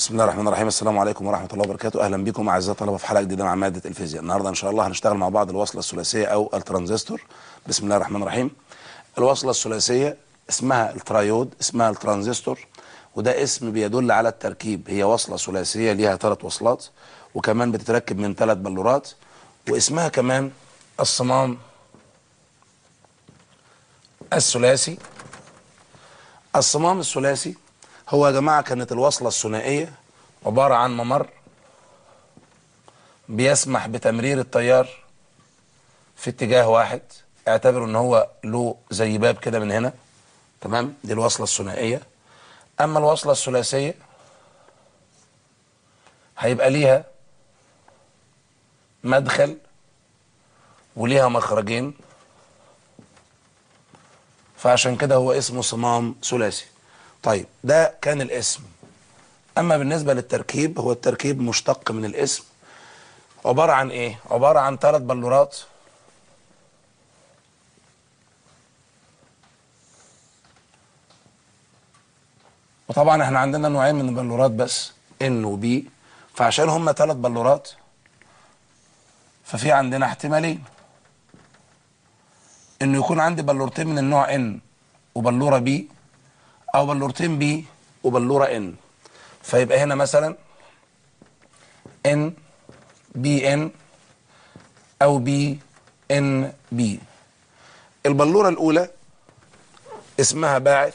بسم الله الرحمن الرحيم السلام عليكم ورحمه الله وبركاته اهلا بكم اعزائي الطلبه في حلقه جديده مع ماده الفيزياء النهارده ان شاء الله هنشتغل مع بعض الوصله الثلاثيه او الترانزستور بسم الله الرحمن الرحيم الوصله الثلاثيه اسمها الترايود اسمها الترانزستور وده اسم بيدل على التركيب هي وصله ثلاثيه ليها ثلاث وصلات وكمان بتتركب من ثلاث بلورات واسمها كمان الصمام الثلاثي الصمام الثلاثي هو يا جماعة كانت الوصلة الثنائية عبارة عن ممر بيسمح بتمرير التيار في اتجاه واحد اعتبروا ان هو له زي باب كده من هنا تمام دي الوصلة الثنائية اما الوصلة الثلاثية هيبقى ليها مدخل وليها مخرجين فعشان كده هو اسمه صمام ثلاثي طيب ده كان الاسم اما بالنسبه للتركيب هو التركيب مشتق من الاسم عباره عن ايه عباره عن ثلاث بلورات وطبعا احنا عندنا نوعين من البلورات بس ان وبي فعشان هم ثلاث بلورات ففي عندنا احتمالين انه يكون عندي بلورتين من النوع ان وبلوره بي او بلورتين بي وبلوره ان فيبقى هنا مثلا ان بي ان او بي ان بي البلوره الاولى اسمها باعث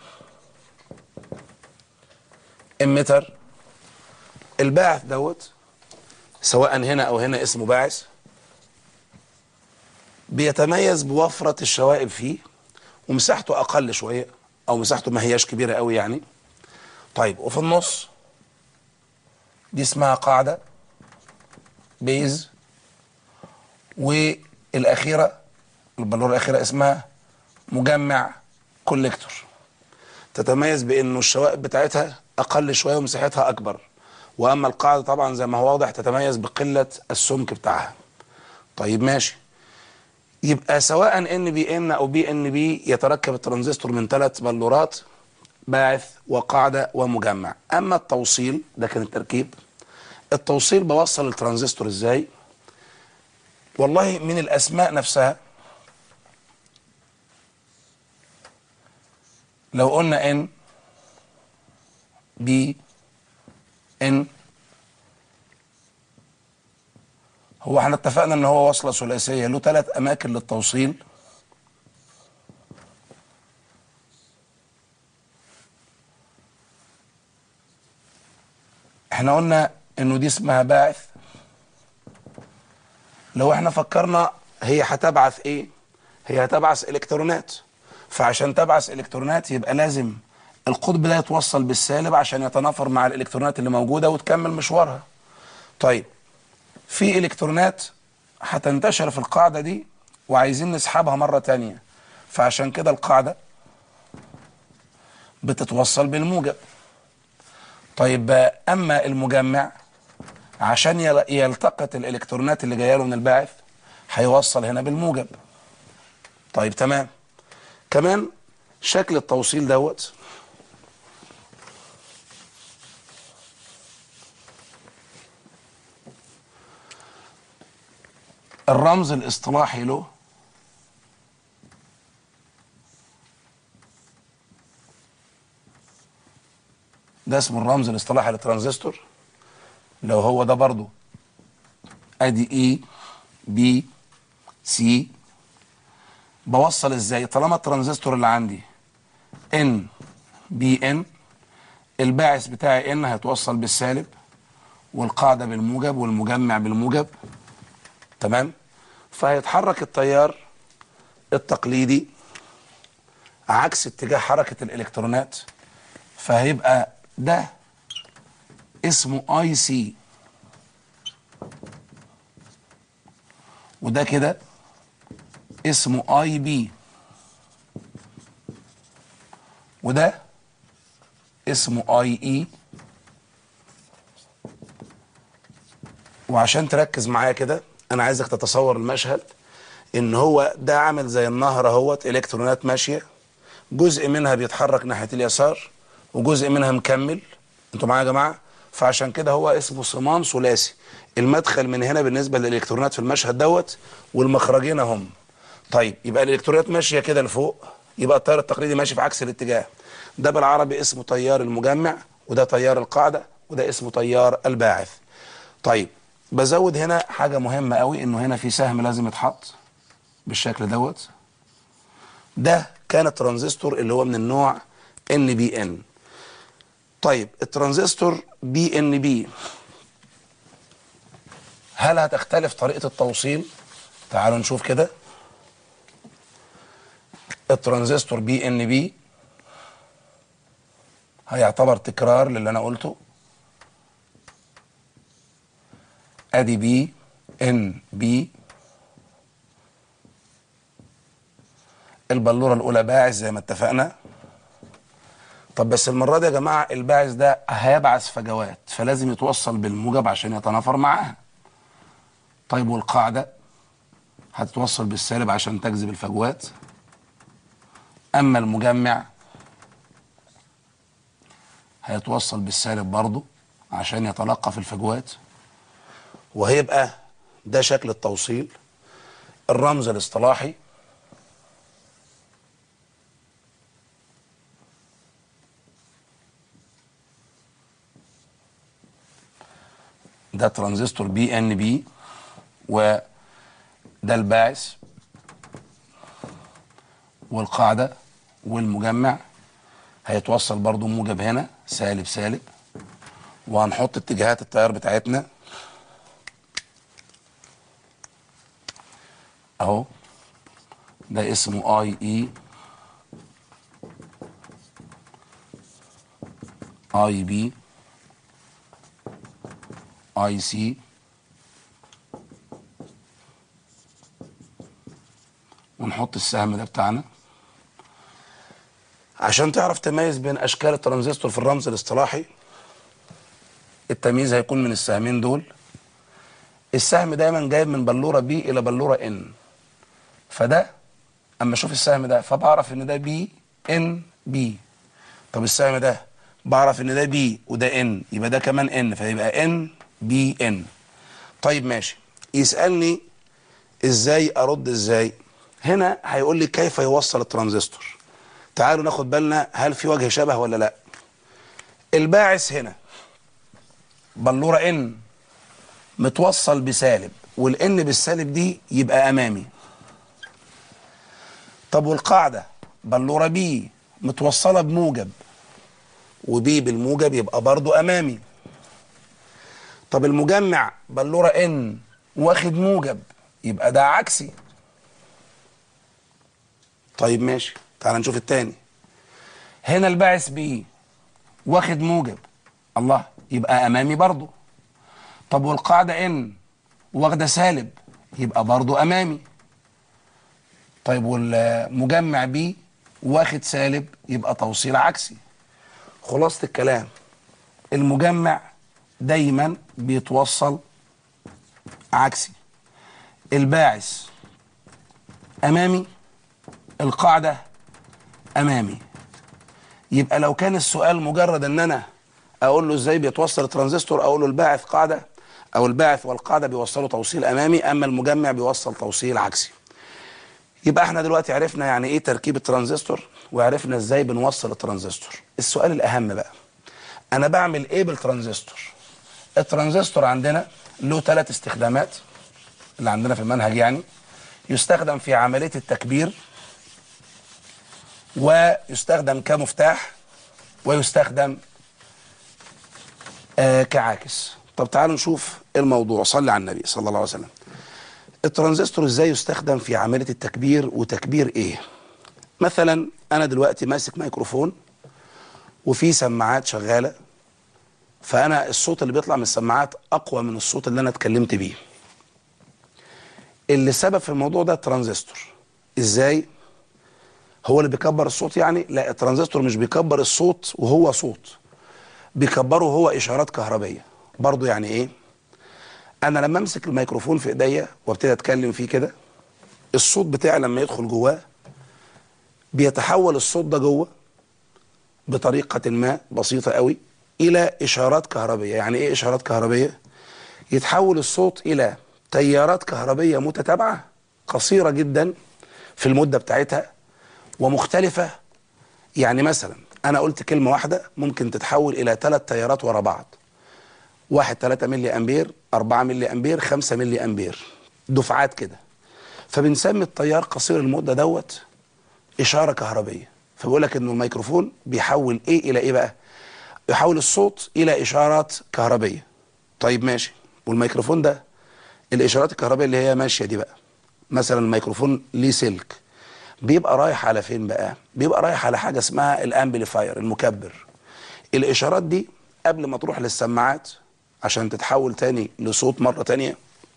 امتر الباعث دوت سواء هنا او هنا اسمه باعث بيتميز بوفرة الشوائب فيه ومساحته اقل شويه او مساحته ما هياش كبيره قوي يعني طيب وفي النص دي اسمها قاعده بيز والاخيره البلوره الاخيره اسمها مجمع كوليكتور تتميز بانه الشوائب بتاعتها اقل شويه ومساحتها اكبر واما القاعده طبعا زي ما هو واضح تتميز بقله السمك بتاعها طيب ماشي يبقى سواء ان بي ان او بي ان بي يتركب الترانزستور من ثلاث بلورات باعث وقاعده ومجمع اما التوصيل ده كان التركيب التوصيل بوصل الترانزستور ازاي والله من الاسماء نفسها لو قلنا ان بي ان هو احنا اتفقنا ان هو وصله ثلاثيه له ثلاث اماكن للتوصيل احنا قلنا انه دي اسمها باعث لو احنا فكرنا هي هتبعث ايه هي هتبعث الكترونات فعشان تبعث الكترونات يبقى لازم القطب ده يتوصل بالسالب عشان يتنافر مع الالكترونات اللي موجوده وتكمل مشوارها طيب في الكترونات هتنتشر في القاعدة دي وعايزين نسحبها مرة تانية فعشان كده القاعدة بتتوصل بالموجب طيب اما المجمع عشان يلتقط الالكترونات اللي جايه له من الباعث هيوصل هنا بالموجب طيب تمام كمان شكل التوصيل دوت الرمز الاصطلاحي له ده اسمه الرمز الاصطلاحي للترانزستور لو هو ده برضو ادي اي بي سي بوصل ازاي طالما الترانزستور اللي عندي ان بي ان الباعث بتاعي ان هيتوصل بالسالب والقاعده بالموجب والمجمع بالموجب تمام فهيتحرك التيار التقليدي عكس اتجاه حركة الالكترونات فهيبقى ده اسمه اي سي وده كده اسمه اي بي وده اسمه اي اي وعشان تركز معايا كده انا عايزك تتصور المشهد ان هو ده عامل زي النهر اهوت الكترونات ماشيه جزء منها بيتحرك ناحيه اليسار وجزء منها مكمل انتوا معايا يا جماعه فعشان كده هو اسمه صمام ثلاثي المدخل من هنا بالنسبه للالكترونات في المشهد دوت والمخرجين هم طيب يبقى الالكترونات ماشيه كده لفوق يبقى التيار التقليدي ماشي في عكس الاتجاه ده بالعربي اسمه تيار المجمع وده تيار القاعده وده اسمه تيار الباعث طيب بزود هنا حاجه مهمه قوي انه هنا في سهم لازم يتحط بالشكل دوت ده كان الترانزستور اللي هو من النوع ان بي ان طيب الترانزستور بي ان بي هل هتختلف طريقة التوصيل تعالوا نشوف كده الترانزستور بي ان بي هيعتبر تكرار للي انا قلته ادي بي ان بي البلوره الاولى باعث زي ما اتفقنا طب بس المره دي يا جماعه الباعث ده هيبعث فجوات فلازم يتوصل بالموجب عشان يتنافر معاها طيب والقاعده هتتوصل بالسالب عشان تجذب الفجوات اما المجمع هيتوصل بالسالب برضه عشان يتلقى في الفجوات وهيبقى ده شكل التوصيل الرمز الاصطلاحي ده ترانزستور بي ان بي وده الباعث والقاعدة والمجمع هيتوصل برضو موجب هنا سالب سالب وهنحط اتجاهات التيار بتاعتنا اهو ده اسمه اي اي اي بي اي سي ونحط السهم ده بتاعنا عشان تعرف تميز بين اشكال الترانزستور في الرمز الاصطلاحي التمييز هيكون من السهمين دول السهم دايما جايب من بلوره بي الى بلوره ان فده اما اشوف السهم ده فبعرف ان ده بي ان بي طب السهم ده بعرف ان ده بي وده ان يبقى ده كمان ان فيبقى ان بي ان طيب ماشي يسالني ازاي ارد ازاي هنا هيقول لي كيف يوصل الترانزستور تعالوا ناخد بالنا هل في وجه شبه ولا لا الباعث هنا بلوره ان متوصل بسالب والان بالسالب دي يبقى امامي طب والقاعده بلوره بي متوصله بموجب وبي بالموجب يبقى برضو امامي طب المجمع بلوره ان واخد موجب يبقى ده عكسي طيب ماشي تعال نشوف التاني هنا الباعث بي واخد موجب الله يبقى امامي برضو طب والقاعده ان واخده سالب يبقى برضو امامي طيب والمجمع بي واخد سالب يبقى توصيل عكسي خلاصه الكلام المجمع دايما بيتوصل عكسي الباعث امامي القاعده امامي يبقى لو كان السؤال مجرد ان انا اقول له ازاي بيتوصل الترانزستور اقول له الباعث قاعده او الباعث والقاعده بيوصلوا توصيل امامي اما المجمع بيوصل توصيل عكسي يبقى احنا دلوقتي عرفنا يعني ايه تركيب الترانزستور وعرفنا ازاي بنوصل الترانزستور السؤال الاهم بقى انا بعمل ايه بالترانزستور الترانزستور عندنا له ثلاث استخدامات اللي عندنا في المنهج يعني يستخدم في عمليه التكبير ويستخدم كمفتاح ويستخدم آه كعاكس طب تعالوا نشوف الموضوع صلي على النبي صلى الله عليه وسلم الترانزستور ازاي يستخدم في عمليه التكبير وتكبير ايه مثلا انا دلوقتي ماسك ميكروفون وفي سماعات شغاله فانا الصوت اللي بيطلع من السماعات اقوى من الصوت اللي انا اتكلمت بيه اللي سبب في الموضوع ده الترانزستور ازاي هو اللي بيكبر الصوت يعني لا الترانزستور مش بيكبر الصوت وهو صوت بيكبره هو اشارات كهربيه برضو يعني ايه انا لما امسك الميكروفون في ايديا وابتدي اتكلم فيه كده الصوت بتاعي لما يدخل جواه بيتحول الصوت ده جوه بطريقه ما بسيطه قوي الى اشارات كهربيه يعني ايه اشارات كهربيه يتحول الصوت الى تيارات كهربيه متتابعه قصيره جدا في المده بتاعتها ومختلفه يعني مثلا انا قلت كلمه واحده ممكن تتحول الى ثلاث تيارات ورا بعض واحد 3 ملي امبير 4 ملي امبير 5 ملي امبير دفعات كده فبنسمي التيار قصير المده دوت اشاره كهربيه فبقول لك انه الميكروفون بيحول ايه الى ايه بقى يحول الصوت الى اشارات كهربيه طيب ماشي والميكروفون ده الاشارات الكهربائيه اللي هي ماشيه دي بقى مثلا الميكروفون ليه سلك بيبقى رايح على فين بقى بيبقى رايح على حاجه اسمها الامبليفاير المكبر الاشارات دي قبل ما تروح للسماعات عشان تتحول تاني لصوت مره تانيه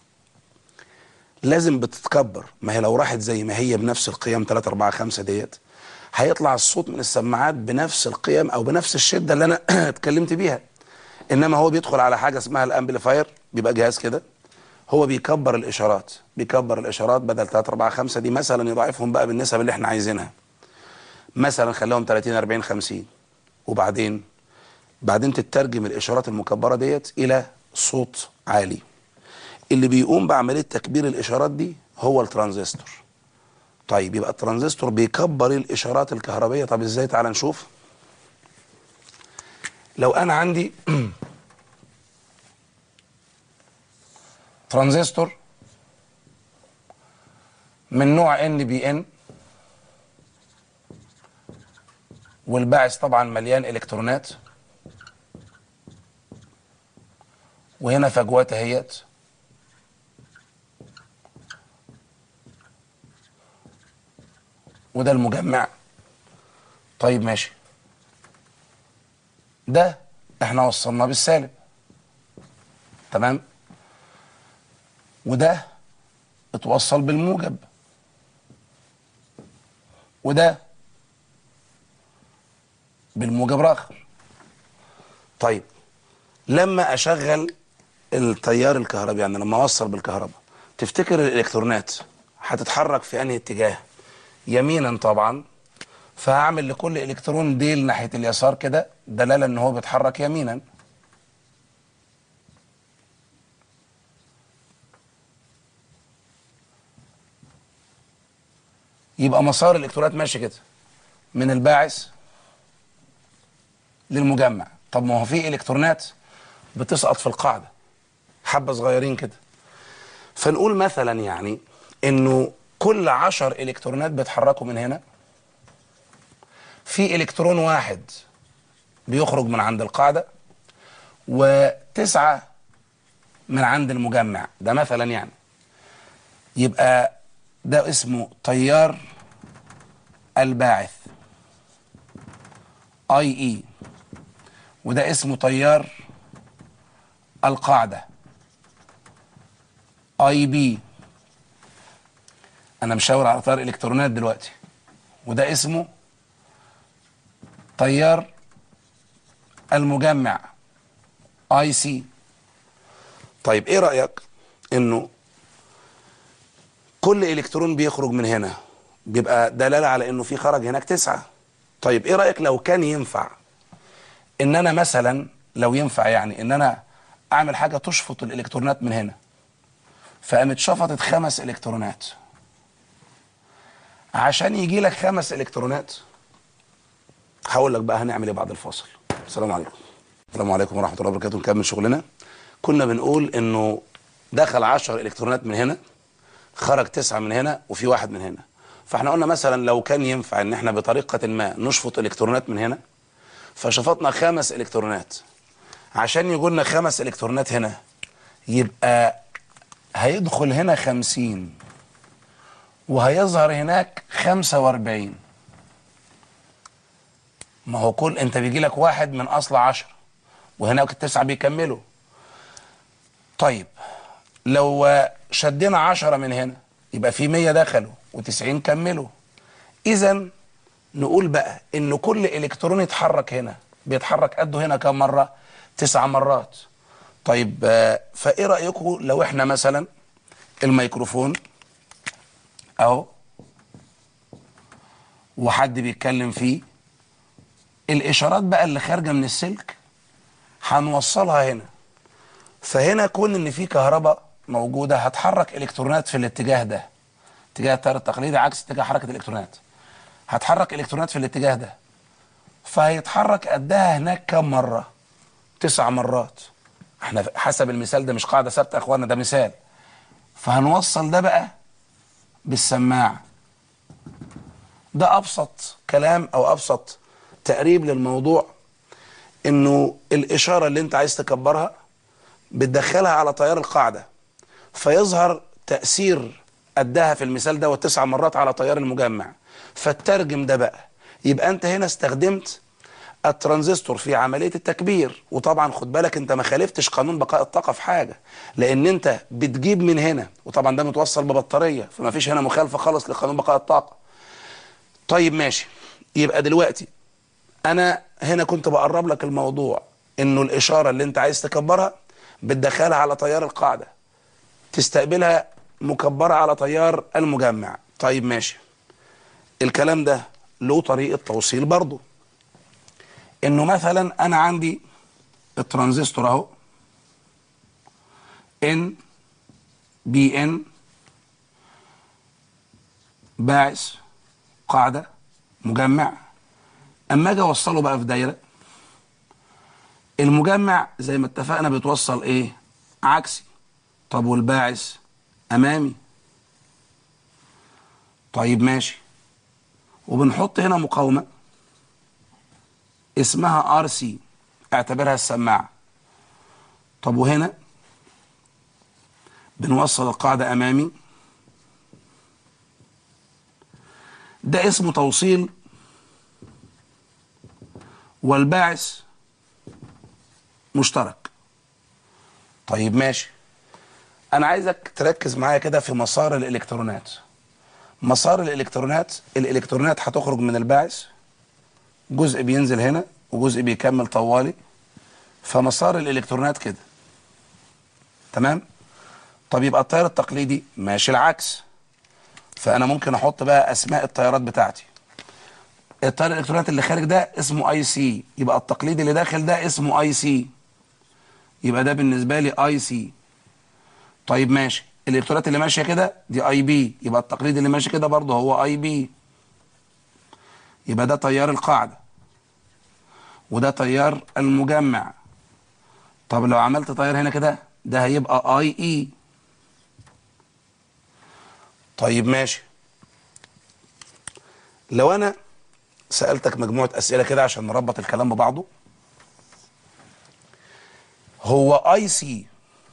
لازم بتتكبر ما هي لو راحت زي ما هي بنفس القيم 3 4 5 ديت هيطلع الصوت من السماعات بنفس القيم او بنفس الشده اللي انا اتكلمت بيها انما هو بيدخل على حاجه اسمها الامبليفاير بيبقى جهاز كده هو بيكبر الاشارات بيكبر الاشارات بدل 3 4 5 دي مثلا يضاعفهم بقى بالنسب اللي احنا عايزينها مثلا خليهم 30 40 50 وبعدين بعدين تترجم الاشارات المكبره ديت الى صوت عالي اللي بيقوم بعمليه تكبير الاشارات دي هو الترانزستور طيب يبقى الترانزستور بيكبر الاشارات الكهربيه طب ازاي تعال نشوف لو انا عندي ترانزستور من نوع ان بي ان والباعث طبعا مليان الكترونات وهنا فجوات اهيت وده المجمع طيب ماشي ده احنا وصلناه بالسالب تمام وده اتوصل بالموجب وده بالموجب الاخر طيب لما اشغل التيار الكهربي يعني لما اوصل بالكهرباء تفتكر الالكترونات هتتحرك في انهي اتجاه يمينا طبعا فهعمل لكل الكترون ديل ناحيه اليسار كده دلاله ان هو بيتحرك يمينا يبقى مسار الالكترونات ماشي كده من الباعث للمجمع طب ما هو في الكترونات بتسقط في القاعده حبه صغيرين كده فنقول مثلا يعني انه كل عشر الكترونات بيتحركوا من هنا في الكترون واحد بيخرج من عند القاعده وتسعه من عند المجمع ده مثلا يعني يبقى ده اسمه تيار الباعث اي اي وده اسمه تيار القاعده اي بي انا مشاور على تيار الكترونات دلوقتي وده اسمه تيار المجمع اي سي طيب ايه رايك انه كل الكترون بيخرج من هنا بيبقى دلاله على انه في خرج هناك تسعه طيب ايه رايك لو كان ينفع ان انا مثلا لو ينفع يعني ان انا اعمل حاجه تشفط الالكترونات من هنا فقامت شفطت خمس الكترونات عشان يجي لك خمس الكترونات هقول لك بقى هنعمل ايه بعد الفاصل السلام عليكم السلام عليكم ورحمه الله وبركاته نكمل شغلنا كنا بنقول انه دخل 10 الكترونات من هنا خرج تسعة من هنا وفي واحد من هنا فاحنا قلنا مثلا لو كان ينفع ان احنا بطريقة ما نشفط الكترونات من هنا فشفطنا خمس الكترونات عشان يقولنا خمس الكترونات هنا يبقى هيدخل هنا خمسين وهيظهر هناك خمسة واربعين ما هو كل انت بيجي لك واحد من اصل عشرة وهناك التسعة بيكملوا طيب لو شدينا عشرة من هنا يبقى في مية دخلوا وتسعين كملوا اذا نقول بقى ان كل الكترون يتحرك هنا بيتحرك قده هنا كم مرة تسع مرات طيب فايه رأيكم لو احنا مثلا الميكروفون اهو وحد بيتكلم فيه الاشارات بقى اللي خارجه من السلك هنوصلها هنا فهنا كون ان في كهرباء موجوده هتحرك الكترونات في الاتجاه ده اتجاه التيار التقليدي عكس اتجاه حركه الالكترونات هتحرك الكترونات في الاتجاه ده فهيتحرك قدها هناك كم مره تسع مرات احنا حسب المثال ده مش قاعده ثابته يا اخوانا ده مثال فهنوصل ده بقى بالسماعه ده ابسط كلام او ابسط تقريب للموضوع انه الاشاره اللي انت عايز تكبرها بتدخلها على تيار القاعده فيظهر تاثير قدها في المثال ده تسع مرات على تيار المجمع فترجم ده بقى يبقى انت هنا استخدمت الترانزستور في عمليه التكبير وطبعا خد بالك انت ما خالفتش قانون بقاء الطاقه في حاجه لان انت بتجيب من هنا وطبعا ده متوصل ببطاريه فما فيش هنا مخالفه خالص لقانون بقاء الطاقه طيب ماشي يبقى دلوقتي انا هنا كنت بقرب لك الموضوع انه الاشاره اللي انت عايز تكبرها بتدخلها على تيار القاعده تستقبلها مكبره على تيار المجمع طيب ماشي الكلام ده له طريقه توصيل برضه انه مثلا انا عندي الترانزستور اهو ان بي ان باعث قاعده مجمع اما اجي اوصله بقى في دايره المجمع زي ما اتفقنا بيتوصل ايه عكسي طب والباعث امامي طيب ماشي وبنحط هنا مقاومه اسمها ار سي اعتبرها السماعه طب وهنا بنوصل القاعده امامي ده اسمه توصيل والباعث مشترك طيب ماشي انا عايزك تركز معايا كده في مسار الالكترونات مسار الالكترونات الالكترونات هتخرج من الباعث جزء بينزل هنا وجزء بيكمل طوالي فمسار الالكترونات كده تمام طب يبقى التيار التقليدي ماشي العكس فانا ممكن احط بقى اسماء التيارات بتاعتي التيار الالكترونات اللي خارج ده اسمه اي سي يبقى التقليدي اللي داخل ده اسمه اي سي يبقى ده بالنسبه لي اي سي طيب ماشي الالكترونات اللي ماشيه كده دي اي بي يبقى التقليدي اللي ماشي كده برضه هو اي بي يبقى ده تيار القاعده وده تيار المجمع طب لو عملت تيار هنا كده ده هيبقى اي اي طيب ماشي لو انا سألتك مجموعة أسئلة كده عشان نربط الكلام ببعضه هو اي سي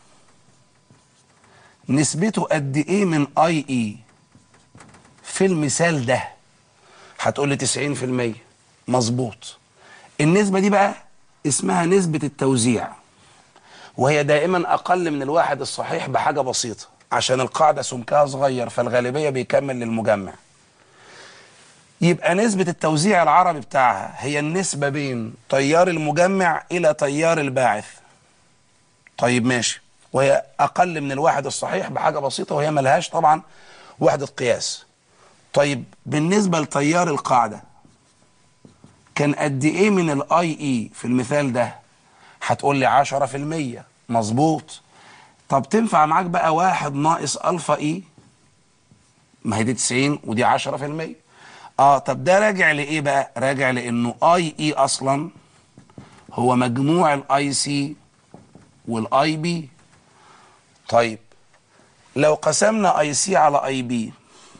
نسبته قد ايه من اي اي في المثال ده هتقول لي 90% مظبوط النسبة دي بقى اسمها نسبة التوزيع وهي دائما أقل من الواحد الصحيح بحاجة بسيطة عشان القاعدة سمكها صغير فالغالبية بيكمل للمجمع يبقى نسبة التوزيع العربي بتاعها هي النسبة بين تيار المجمع إلى تيار الباعث طيب ماشي وهي أقل من الواحد الصحيح بحاجة بسيطة وهي ملهاش طبعا وحدة قياس طيب بالنسبة لتيار القاعدة كان قد ايه من الاي اي في المثال ده هتقول لي 10% مظبوط طب تنفع معاك بقى واحد ناقص الفا اي ما هي دي 90 ودي 10% اه طب ده راجع لايه بقى راجع لانه اي اي اصلا هو مجموع الاي سي والاي بي طيب لو قسمنا اي سي على اي بي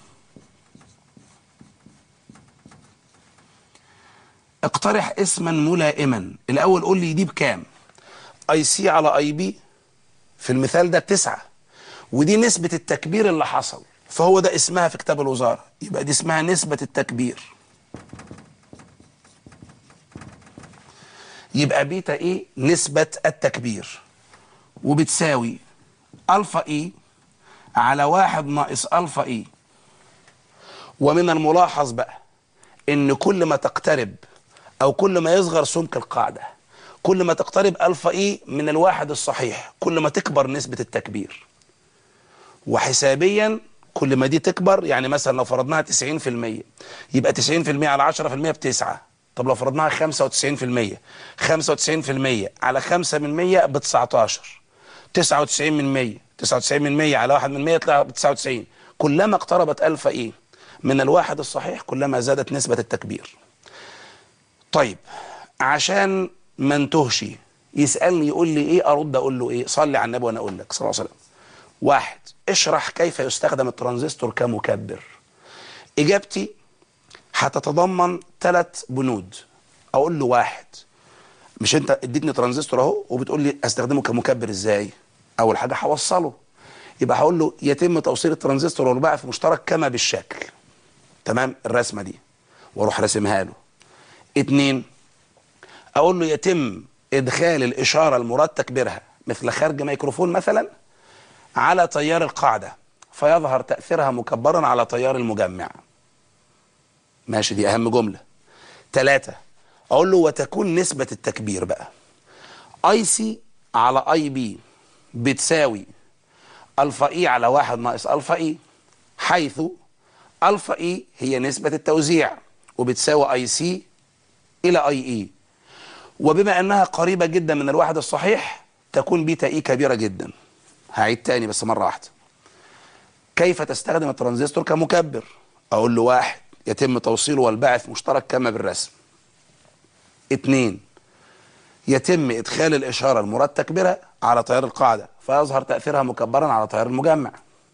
اقترح اسما ملائما الاول قول لي دي بكام اي سي على اي بي في المثال ده بتسعة ودي نسبة التكبير اللي حصل فهو ده اسمها في كتاب الوزارة يبقى دي اسمها نسبة التكبير يبقى بيتا ايه نسبة التكبير وبتساوي الفا اي على واحد ناقص الفا اي ومن الملاحظ بقى ان كل ما تقترب او كل ما يصغر سمك القاعدة كل ما تقترب الفا اي من الواحد الصحيح كل ما تكبر نسبة التكبير وحسابيا كل ما دي تكبر يعني مثلا لو فرضناها 90% يبقى 90% على 10% بتسعة طب لو فرضناها 95% 95% على 5 من 100 ب 19 99 من 100 99 من 100 على 1 من 100 يطلع ب 99 كلما اقتربت الفا ايه من الواحد الصحيح كلما زادت نسبة التكبير طيب عشان ما انتهش يسألني يقول لي ايه ارد اقول له ايه صلي على النبي وانا اقول لك صلى الله عليه وسلم واحد اشرح كيف يستخدم الترانزستور كمكبر اجابتي هتتضمن ثلاث بنود اقول له واحد مش انت اديتني ترانزستور اهو وبتقول لي استخدمه كمكبر ازاي اول حاجه هوصله يبقى هقول له يتم توصيل الترانزستور والبعث مشترك كما بالشكل تمام الرسمه دي واروح راسمها له اتنين اقول له يتم ادخال الاشاره المراد تكبيرها مثل خارج ميكروفون مثلا على تيار القاعده فيظهر تاثيرها مكبرا على تيار المجمع ماشي دي اهم جمله ثلاثة اقول له وتكون نسبه التكبير بقى اي سي على اي بي بتساوي الفا اي على واحد ناقص الفا اي حيث الفا اي هي نسبه التوزيع وبتساوي اي سي الى اي اي وبما انها قريبه جدا من الواحد الصحيح تكون بيتا اي كبيره جدا هعيد تاني بس مره واحده كيف تستخدم الترانزستور كمكبر اقول له واحد يتم توصيله والبعث مشترك كما بالرسم اتنين يتم ادخال الاشاره المراد تكبيرها على تيار القاعده فيظهر تاثيرها مكبرا على تيار المجمع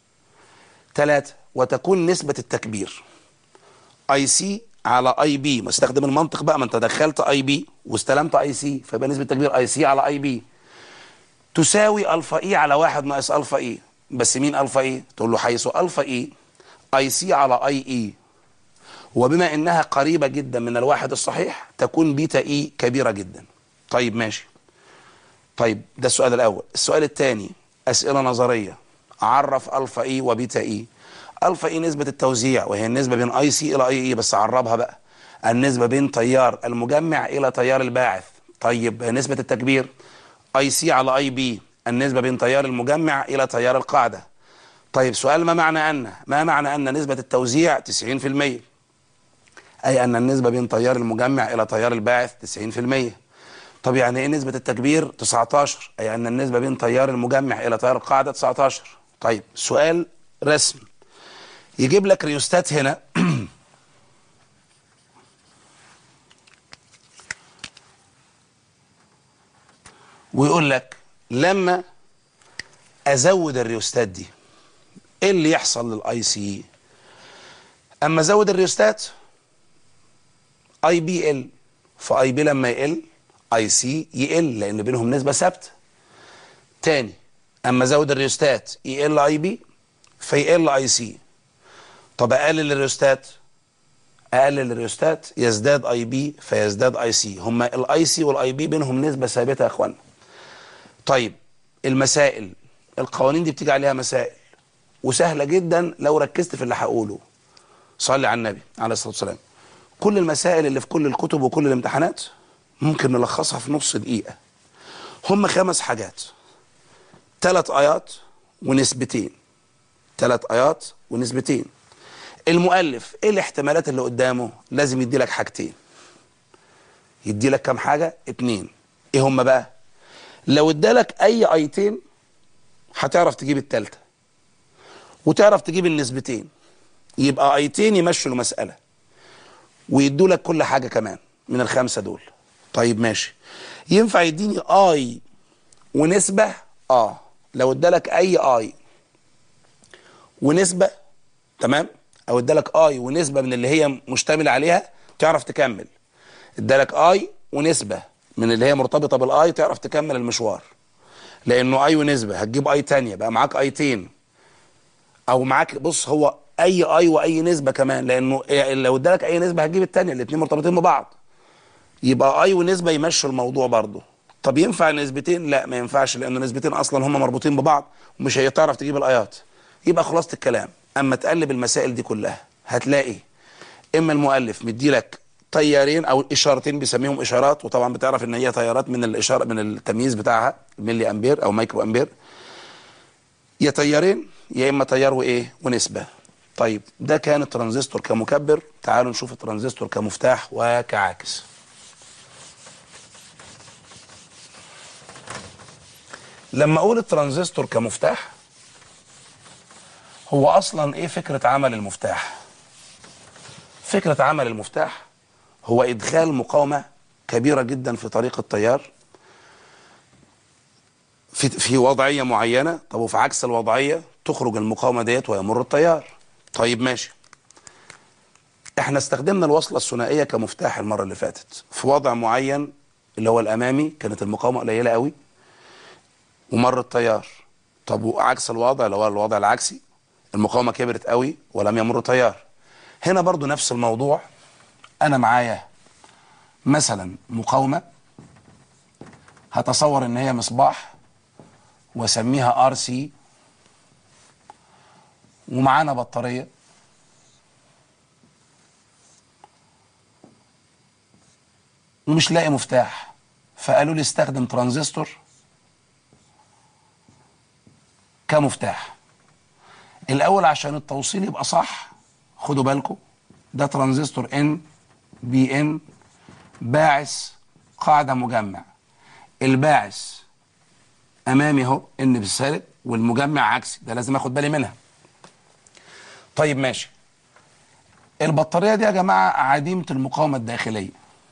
ثلاثة وتكون نسبة التكبير اي سي على اي بي مستخدم المنطق بقى ما انت دخلت اي بي واستلمت اي سي فيبقى نسبة التكبير اي سي على اي بي تساوي الفا اي على واحد ناقص الفا اي بس مين الفا اي تقول له حيث الفا اي اي سي على اي اي وبما انها قريبة جدا من الواحد الصحيح تكون بيتا اي كبيرة جدا طيب ماشي طيب ده السؤال الاول السؤال الثاني اسئلة نظرية عرف الفا اي وبيتا اي الفا اي نسبة التوزيع وهي النسبة بين اي سي الى اي اي بس عربها بقى النسبة بين تيار المجمع الى تيار الباعث طيب نسبة التكبير اي سي على اي بي النسبة بين تيار المجمع الى تيار القاعدة طيب سؤال ما معنى ان ما معنى ان نسبة التوزيع 90% اي ان النسبة بين تيار المجمع الى تيار الباعث 90% طب يعني ايه نسبة التكبير 19 اي ان النسبة بين تيار المجمع الى تيار القاعدة 19 طيب سؤال رسم يجيب لك ريوستات هنا ويقول لك لما ازود الريوستات دي ايه اللي يحصل للاي سي اما ازود الريوستات اي بي ال فاي بي لما يقل اي سي يقل لان بينهم نسبه ثابته تاني اما ازود الريوستات يقل اي بي فيقل اي سي طب اقلل الريوستات اقلل الريوستات يزداد اي بي فيزداد اي سي هما الاي سي والاي بي بينهم نسبه ثابته يا اخوانا طيب المسائل القوانين دي بتيجي عليها مسائل وسهله جدا لو ركزت في اللي هقوله صلي على النبي عليه الصلاه والسلام كل المسائل اللي في كل الكتب وكل الامتحانات ممكن نلخصها في نص دقيقه هم خمس حاجات ثلاث ايات ونسبتين ثلاث ايات ونسبتين المؤلف ايه الاحتمالات اللي قدامه لازم يدي لك حاجتين يدي لك كام حاجه اتنين ايه هم بقى لو ادالك اي ايتين هتعرف تجيب التالتة وتعرف تجيب النسبتين يبقى ايتين يمشوا المسألة ويدوا لك كل حاجة كمان من الخمسة دول طيب ماشي ينفع يديني اي ونسبة اه لو ادالك اي اي ونسبة تمام او ادالك اي ونسبة من اللي هي مشتملة عليها تعرف تكمل ادالك اي ونسبة من اللي هي مرتبطة بالاي تعرف تكمل المشوار لانه اي ونسبة هتجيب اي تانية بقى معاك ايتين او معاك بص هو اي اي واي نسبة كمان لانه لو ادالك اي نسبة هتجيب التانية الاتنين مرتبطين ببعض يبقى اي ونسبة يمشوا الموضوع برضه طب ينفع نسبتين لا ما ينفعش لانه نسبتين اصلا هم مربوطين ببعض ومش هتعرف تجيب الايات يبقى خلاصة الكلام اما تقلب المسائل دي كلها هتلاقي اما المؤلف مديلك تيارين او اشارتين بيسميهم اشارات وطبعا بتعرف ان هي تيارات من الاشاره من التمييز بتاعها ملي امبير او مايكرو امبير يا تيارين يا اما تيار وايه ونسبه طيب ده كان الترانزستور كمكبر تعالوا نشوف الترانزستور كمفتاح وكعاكس لما اقول الترانزستور كمفتاح هو اصلا ايه فكرة عمل المفتاح فكرة عمل المفتاح هو ادخال مقاومة كبيرة جدا في طريق التيار في في وضعية معينة طب وفي عكس الوضعية تخرج المقاومة ديت ويمر التيار طيب ماشي احنا استخدمنا الوصلة الثنائية كمفتاح المرة اللي فاتت في وضع معين اللي هو الامامي كانت المقاومة قليلة قوي ومر التيار طب وعكس الوضع اللي هو الوضع العكسي المقاومة كبرت قوي ولم يمر تيار هنا برضو نفس الموضوع انا معايا مثلا مقاومة هتصور ان هي مصباح واسميها ار سي ومعانا بطارية ومش لاقي مفتاح فقالوا لي استخدم ترانزستور كمفتاح الاول عشان التوصيل يبقى صح خدوا بالكم ده ترانزستور ان بي ان باعث قاعده مجمع الباعث امامي اهو ان بالسالب والمجمع عكسي ده لازم اخد بالي منها طيب ماشي البطاريه دي يا جماعه عديمه المقاومه الداخليه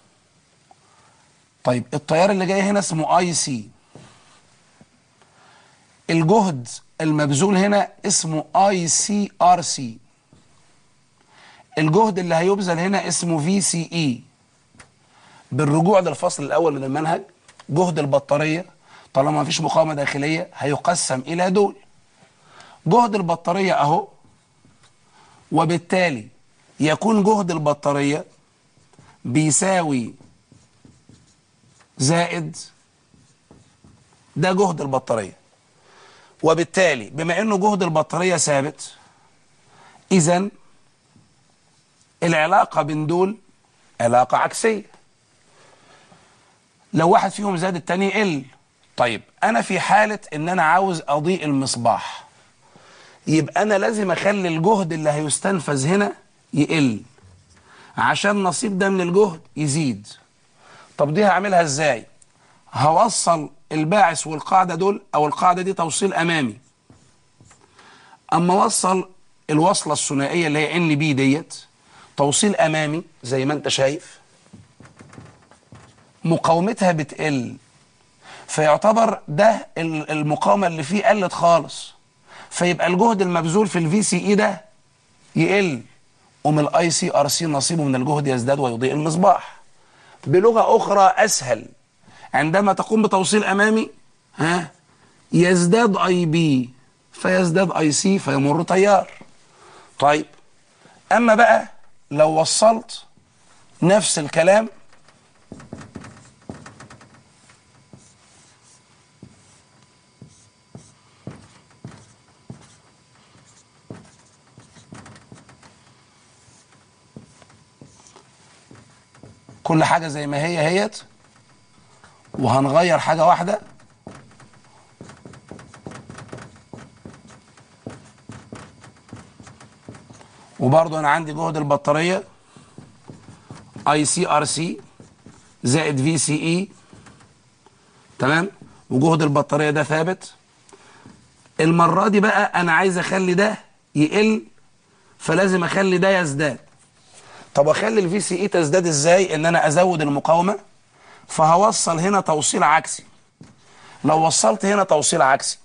طيب التيار اللي جاي هنا اسمه اي سي الجهد المبذول هنا اسمه اي سي ار سي الجهد اللي هيبذل هنا اسمه في سي اي بالرجوع للفصل الاول من المنهج جهد البطاريه طالما ما فيش مقاومه داخليه هيقسم الى دول جهد البطاريه اهو وبالتالي يكون جهد البطاريه بيساوي زائد ده جهد البطاريه وبالتالي بما انه جهد البطاريه ثابت اذا العلاقه بين دول علاقه عكسيه لو واحد فيهم زاد التاني يقل طيب انا في حاله ان انا عاوز اضيء المصباح يبقى انا لازم اخلي الجهد اللي هيستنفذ هنا يقل عشان نصيب ده من الجهد يزيد طب دي هعملها ازاي هوصل الباعث والقاعدة دول او القاعدة دي توصيل امامي اما اوصل الوصلة الثنائية اللي هي ان بي ديت توصيل امامي زي ما انت شايف مقاومتها بتقل فيعتبر ده المقاومة اللي فيه قلت خالص فيبقى الجهد المبذول في الفي سي اي ده يقل ومن الاي سي ار سي نصيبه من الجهد يزداد ويضيء المصباح بلغة اخرى اسهل عندما تقوم بتوصيل امامي ها يزداد اي بي فيزداد اي سي فيمر تيار طيب اما بقى لو وصلت نفس الكلام كل حاجة زي ما هي هيت وهنغير حاجة واحدة وبرضه انا عندي جهد البطارية اي سي ار سي زائد في سي اي تمام وجهد البطارية ده ثابت المرة دي بقى انا عايز اخلي ده يقل فلازم اخلي ده يزداد طب اخلي الفي سي اي تزداد ازاي ان انا ازود المقاومه فهوصل هنا توصيل عكسي لو وصلت هنا توصيل عكسي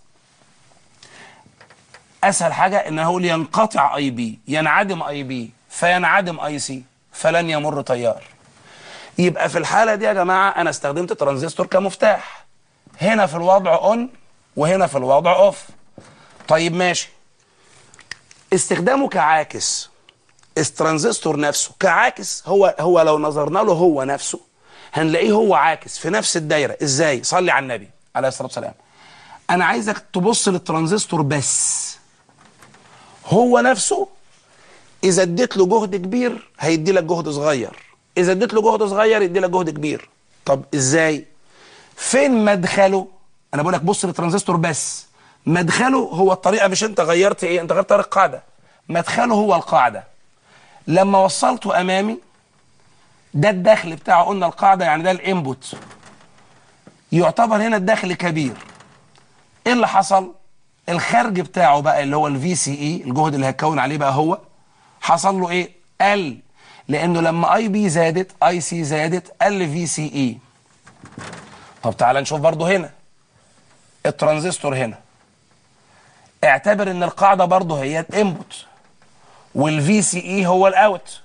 اسهل حاجه ان اقول ينقطع اي بي ينعدم اي بي فينعدم اي سي فلن يمر تيار يبقى في الحاله دي يا جماعه انا استخدمت ترانزستور كمفتاح هنا في الوضع اون وهنا في الوضع اوف طيب ماشي استخدامه كعاكس الترانزستور نفسه كعاكس هو هو لو نظرنا له هو نفسه هنلاقيه هو عاكس في نفس الدايره ازاي صلي على النبي عليه الصلاه والسلام انا عايزك تبص للترانزستور بس هو نفسه اذا اديت له جهد كبير هيدي لك جهد صغير اذا اديت له جهد صغير يدي لك جهد كبير طب ازاي فين مدخله انا بقول لك بص للترانزستور بس مدخله هو الطريقه مش انت غيرت ايه انت غيرت طريق قاعده مدخله هو القاعده لما وصلته امامي ده الدخل بتاعه قلنا القاعده يعني ده الانبوت يعتبر هنا الدخل كبير ايه اللي حصل الخارج بتاعه بقى اللي هو الفي سي اي الجهد اللي هيتكون عليه بقى هو حصل له ايه قل لانه لما اي بي زادت اي سي زادت قل في سي اي طب تعالى نشوف برضو هنا الترانزستور هنا اعتبر ان القاعده برضو هي الانبوت والفي سي اي هو الاوت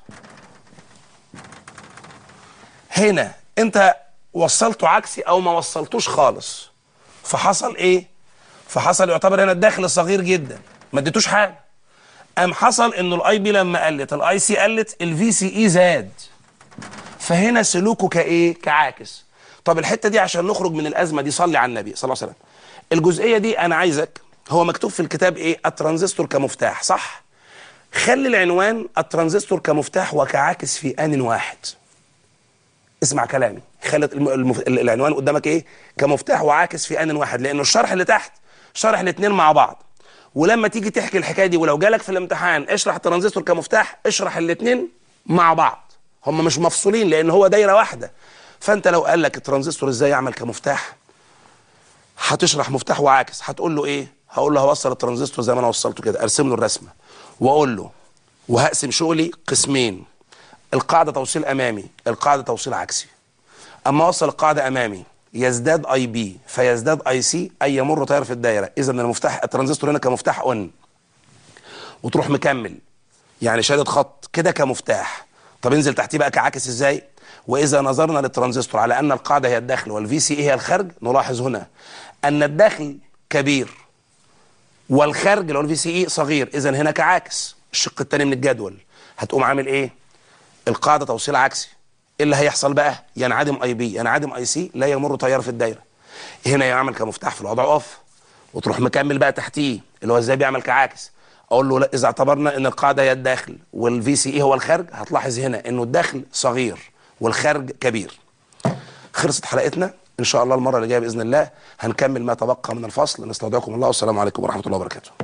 هنا انت وصلته عكسي او ما وصلتوش خالص فحصل ايه فحصل يعتبر هنا الدخل صغير جدا ما اديتوش حاجه قام حصل انه الاي بي لما قلت الاي سي قلت الفي سي اي زاد فهنا سلوكه كايه كعاكس طب الحته دي عشان نخرج من الازمه دي صلي على النبي صلى الله عليه وسلم الجزئيه دي انا عايزك هو مكتوب في الكتاب ايه الترانزستور كمفتاح صح خلي العنوان الترانزستور كمفتاح وكعاكس في ان واحد اسمع كلامي خلي الم- المف... العنوان قدامك ايه كمفتاح وعاكس في ان واحد لانه الشرح اللي تحت شرح الاثنين مع بعض ولما تيجي تحكي الحكايه دي ولو جالك في الامتحان اشرح الترانزستور كمفتاح اشرح الاثنين مع بعض هم مش مفصولين لان هو دايره واحده فانت لو قال لك الترانزستور ازاي يعمل كمفتاح هتشرح مفتاح وعاكس هتقول له ايه هقول له هوصل الترانزستور زي ما انا وصلته كده ارسم له الرسمه واقول له وهقسم شغلي قسمين القاعده توصيل امامي القاعده توصيل عكسي اما اوصل القاعده امامي يزداد اي بي فيزداد اي سي اي يمر تيار في الدايره اذا المفتاح الترانزستور هنا كمفتاح اون وتروح مكمل يعني شادد خط كده كمفتاح طب انزل تحتيه بقى كعاكس ازاي واذا نظرنا للترانزستور على ان القاعده هي الداخل والفي سي هي الخارج نلاحظ هنا ان الداخل كبير والخارج اللي هو الفي سي اي صغير اذا هنا كعاكس الشق الثاني من الجدول هتقوم عامل ايه القاعده توصيل عكسي ايه اللي هيحصل بقى ينعدم اي بي ينعدم اي سي لا يمر تيار في الدايره هنا يعمل كمفتاح في الوضع اوف وتروح مكمل بقى تحتيه اللي هو ازاي بيعمل كعاكس اقول له لا اذا اعتبرنا ان القاعده هي الداخل والفي سي اي هو الخارج هتلاحظ هنا انه الداخل صغير والخارج كبير خلصت حلقتنا ان شاء الله المره اللي جايه باذن الله هنكمل ما تبقى من الفصل نستودعكم الله والسلام عليكم ورحمه الله وبركاته